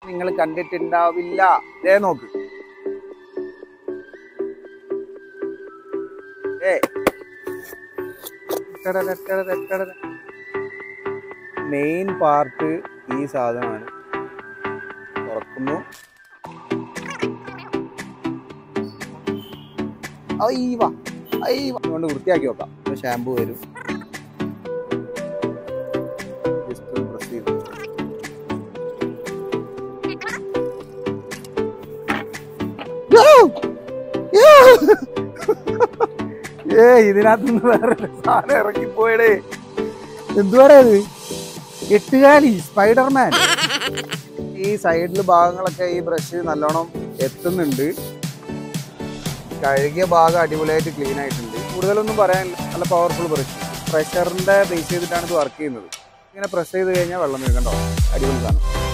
നിങ്ങൾ കണ്ടിട്ടുണ്ടാവില്ല ദേ നോക്ക് ഏ മെയിൻ പാർട്ട് ഈ സാധനമാണ് തുറക്കുന്നു അയ്യവ അയ്യവ കൊണ്ട് വൃത്തിയാക്കി നോക്കാം ഷാമ്പു വരും ജസ്റ്റ് ഒന്ന് പ്രസ് ചെയ്ത് ഏ ഇതിനകത്തുനിന്ന് വേറെ ഒരു സാധനം ഇറങ്ങിപ്പോയടേ എന്തുവാടാ ഇത് എട്ടുകാലി സ്പൈഡർമാൻ ഈ സൈഡിൽ ഭാഗങ്ങളൊക്കെ ഈ ബ്രഷ് നല്ലോണം എത്തുന്നുണ്ട് കഴുകിയ ഭാഗം അടിപൊളിയായിട്ട് ക്ലീൻ ആയിട്ടുണ്ട് കൂടുതലൊന്നും പറയാനില്ല നല്ല പവർഫുൾ ബ്രഷ് പ്രഷറിന്റെ ബേസ് ചെയ്തിട്ടാണ് ഇത് വർക്ക് ചെയ്യുന്നത് ഇങ്ങനെ പ്രസ് ചെയ്ത് കഴിഞ്ഞാൽ വെള്ളം വീഴണ്ടോ അടിപൊളി സാധനം